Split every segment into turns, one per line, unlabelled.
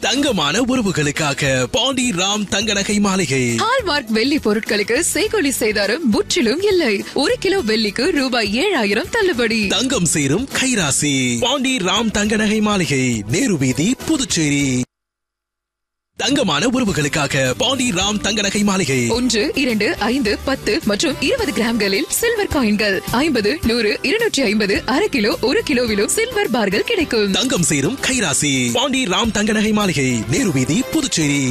தங்கமான உறவுகளுக்காக பாண்டி ராம் தங்க நகை மாளிகை
ஹால்மார்க் வெள்ளி பொருட்களுக்கு செய்கொலி செய்தாரும் முற்றிலும் இல்லை ஒரு கிலோ வெள்ளிக்கு ரூபாய் ஏழாயிரம் தள்ளுபடி
தங்கம் சேரும் கைராசி பாண்டி ராம் தங்க நகை மாளிகை நேரு வீதி புதுச்சேரி தங்கமான உறவுகளுக்காக பாண்டி ராம் தங்க நகை மாளிகை
ஒன்று இரண்டு ஐந்து பத்து மற்றும் இருபது கிராம்களில் சில்வர் காயின்கள் ஐம்பது நூறு இருநூற்றி ஐம்பது அரை கிலோ ஒரு கிலோவிலும் சில்வர் பார்கள் கிடைக்கும்
தங்கம் சேரும் கைராசி பாண்டி ராம் தங்க நகை மாளிகை நேரு வீதி புதுச்சேரி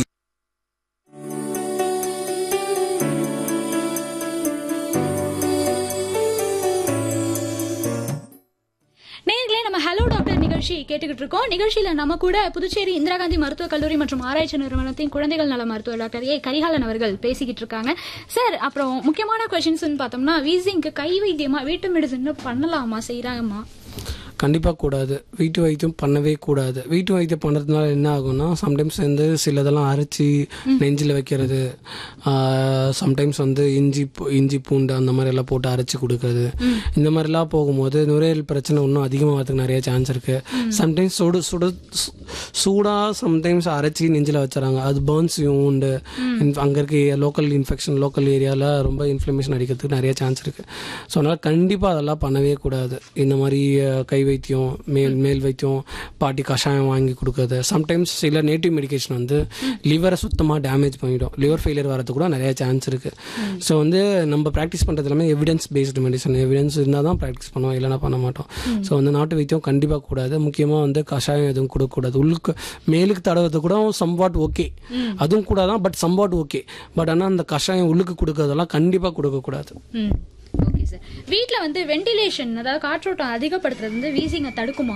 நேர்களே நம்ம ஹலோ டாக்டர் நிகழ்ச்சி கேட்டுக்கிட்டு இருக்கோம் நிகழ்ச்சியில நம்ம கூட புதுச்சேரி இந்திரா காந்தி மருத்துவக் கல்லூரி மற்றும் ஆராய்ச்சி நிறுவனத்தின் குழந்தைகள் நல மருத்துவர் டாக்டர் ஏ கரிகாலன் அவர்கள் பேசிக்கிட்டு இருக்காங்க சார் அப்புறம் முக்கியமான கொஸ்டின்ஸ் பார்த்தோம்னா வீசிங்க்கு கை வைத்தியமா வீட்டு மெடிசன் பண்ணலாமா செய்யறாங்கம்மா
கண்டிப்பாக கூடாது வீட்டு வைத்தியம் பண்ணவே கூடாது வீட்டு வைத்தியம் பண்ணுறதுனால என்ன ஆகும்னா சம்டைம்ஸ் வந்து சிலதெல்லாம் அரைச்சி நெஞ்சில் வைக்கிறது சம்டைம்ஸ் வந்து இஞ்சி பூ- இஞ்சி பூண்டு அந்த மாதிரி எல்லாம் போட்டு அரைச்சி கொடுக்கறது இந்த மாதிரிலாம் போகும்போது நுரையீரல் பிரச்சனை இன்னும் அதிகமாகிறதுக்கு நிறைய சான்ஸ் இருக்கு சம்டைம்ஸ் சுடு சுடு சு- சூடா சம்டைம்ஸ் அரைச்சி நெஞ்சில் வச்சுறாங்க அது பேர்ன்ஸ் உண்டு அங்கே இருக்க லோக்கல் இன்ஃபெக்ஷன் லோக்கல் ஏரியாவில் ரொம்ப இன்ஃப்ளமேஷன் அடிக்கிறதுக்கு நிறைய சான்ஸ் இருக்கு ஸோ அதனால் கண்டிப்பாக அதெல்லாம் பண்ணவே கூடாது இந்த மாதிரி அஹ், கை வைத்தியம் மேல் மேல் வைத்தியம் பாட்டி கஷாயம் வாங்கி கொடுக்கறது சம்டைம்ஸ் சில நேட்டிவ் மெடிகேஷன் வந்து லிவரை சுத்தமாக டேமேஜ் பண்ணிடும் லிவர் ஃபெயிலியர் வரது கூட நிறைய சான்ஸ் இருக்கு ஸோ வந்து நம்ம ப்ராக்டிஸ் பண்ணுறது எல்லாமே எவிடன்ஸ் பேஸ்டு மெடிசன் எவிடன்ஸ் இருந்தால் தான் ப்ராக்டிஸ் பண்ணுவோம் இல்லைனா பண்ண மாட்டோம் ஸோ வந்து நாட்டு வைத்தியம் கண்டிப்பாக கூடாது முக்கியமாக வந்து கஷாயம் எதுவும் கொடுக்கக்கூடாது உள்ளுக்கு மேலுக்கு தடவுறது கூட சம்வாட் ஓகே அதுவும் கூட தான் பட் சம்வாட் ஓகே பட் ஆனால் அந்த கஷாயம் உள்ளுக்கு கொடுக்கறதெல்லாம் கண்டிப்பாக கொடுக்கக்கூடாது
ம் ஓகே சார் வீட்டில் வந்து வென்டிலேஷன் அதாவது காற்றோட்டம் அதிகப்படுத்துறது வந்து வீசிங்கை தடுக்குமா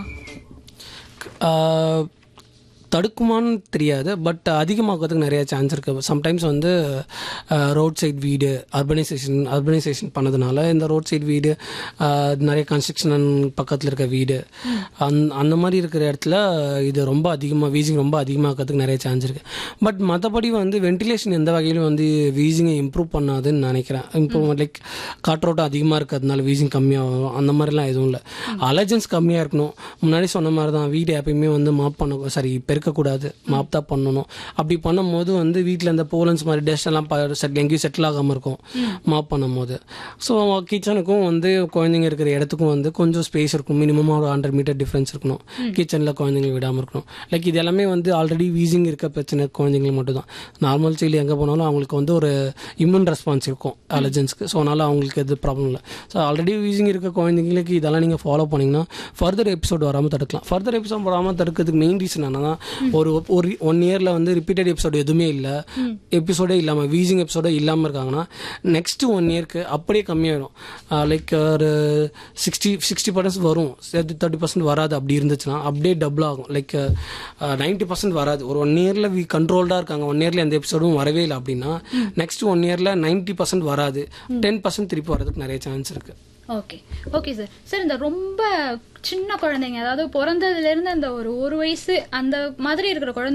ஆஹ், தடுக்குமான்னு தெரியாது பட் அதிகமாகிறதுக்கு நிறைய சான்ஸ் இருக்குது சம்டைம்ஸ் வந்து ரோட் சைட் வீடு அர்பனைசேஷன் அர்பனைசேஷன் பண்ணதுனால இந்த ரோட் சைட் வீடு ஆஹ், நிறைய கன்ஸ்ட்ரக்ஷன் பக்கத்தில் இருக்க வீடு அந் அந்த மாதிரி இருக்கிற இடத்துல இது ரொம்ப அதிகமாக வீசிங் ரொம்ப அதிகமாகிறதுக்கு நிறைய சான்ஸ் இருக்குது பட் மற்றபடி வந்து வென்டிலேஷன் எந்த வகையிலும் வந்து வீசிங்கை இம்ப்ரூவ் பண்ணாதுன்னு நினைக்கிறேன் இம்ப்ரூவ்மெண்ட் லைக் காற்றோட்டம் அதிகமாக இருக்கிறதுனால வீசிங் கம்மியாகும் அந்த மாதிரிலாம் எதுவும் இல்லை அலர்ஜன்ஸ் கம்மியாக இருக்கணும் முன்னாடி சொன்ன மாதிரி தான் வீடு எப்பயுமே வந்து மாப் பண்ண சாரி பெருக்கக்கூடாது மாப் தான் பண்ணணும் அப்படி பண்ணும்போது வந்து வீட்டில் இந்த போலன்ஸ் மாதிரி டஸ்ட் எல்லாம் ப- செட் எங்கேயும் செட்டில் ஆகாமல் இருக்கும் மாப் பண்ணும்போது ஸோ கிச்சனுக்கும் வந்து குழந்தைங்க இருக்கிற இடத்துக்கும் வந்து கொஞ்சம் ஸ்பேஸ் இருக்கும் மினிமம் ஒரு ஹண்ட்ரட் மீட்டர் டிஃப்ரென்ஸ் இருக்கணும் கிச்சனில் குழந்தைங்களை விடாமல் இருக்கணும் லைக் இது எல்லாமே வந்து ஆல்ரெடி வீசிங் இருக்க பிரச்சனை குழந்தைங்களுக்கு மட்டும் தான் நார்மல் சைல்டு எங்கே போனாலும் அவங்களுக்கு வந்து ஒரு இம்யூன் ரெஸ்பான்ஸ் இருக்கும் அலர்ஜன்ஸ்க்கு ஸோ அதனால் அவங்களுக்கு எது ப்ராப்ளம் இல்லை ஸோ ஆல்ரெடி வீசிங் இருக்க குழந்தைங்களுக்கு இதெல்லாம் நீங்கள் ஃபாலோ பண்ணிங்கன்னா ஃபர்தர் எபிசோட் வராமல் தடுக்கலாம் ஃபர்தர் எபிசோட் வராமல் தடுக்கிறதுக்கு மெயின் ரீசன் என்னன்னா ஒரு ஒரு ஒன் இயரில் வந்து ரிப்பீட்டட் எபிசோடு எதுவுமே இல்லை எபிசோடே இல்லாமல் வீசிங் எபிசோடே இல்லாமல் இருக்காங்கன்னா நெக்ஸ்ட் ஒன் இயர்க்கு அப்படியே கம்மியாயிடும் லைக் ஒரு சிக்ஸ்டி சிக்ஸ்டி பர்சன்ட் வரும் தேர்ட்டி பர்சன்ட் வராது அப்படி இருந்துச்சுன்னா அப்படியே டபுள் ஆகும் லைக் நைன்டி பர்சன்ட் வராது ஒரு ஒன் இயரில் வி கண்ட்ரோல்டாக இருக்காங்க ஒன் இயரில் எந்த எபிசோடும் வரவே இல்லை அப்படின்னா நெக்ஸ்ட் ஒன் இயரில் நைன்டி பர்சன்ட் வராது டென் பர்சன்ட் திருப்பி வரதுக்கு நிறைய சான்ஸ் இருக்குது
ஓகே ஓகே சார் சார் இந்த ரொம்ப சின்ன குழந்தைங்க அதாவது பிறந்ததுல இருந்து அந்த ஒரு ஒரு வயசு அந்த மாதிரி இருக்கிற குழந்தை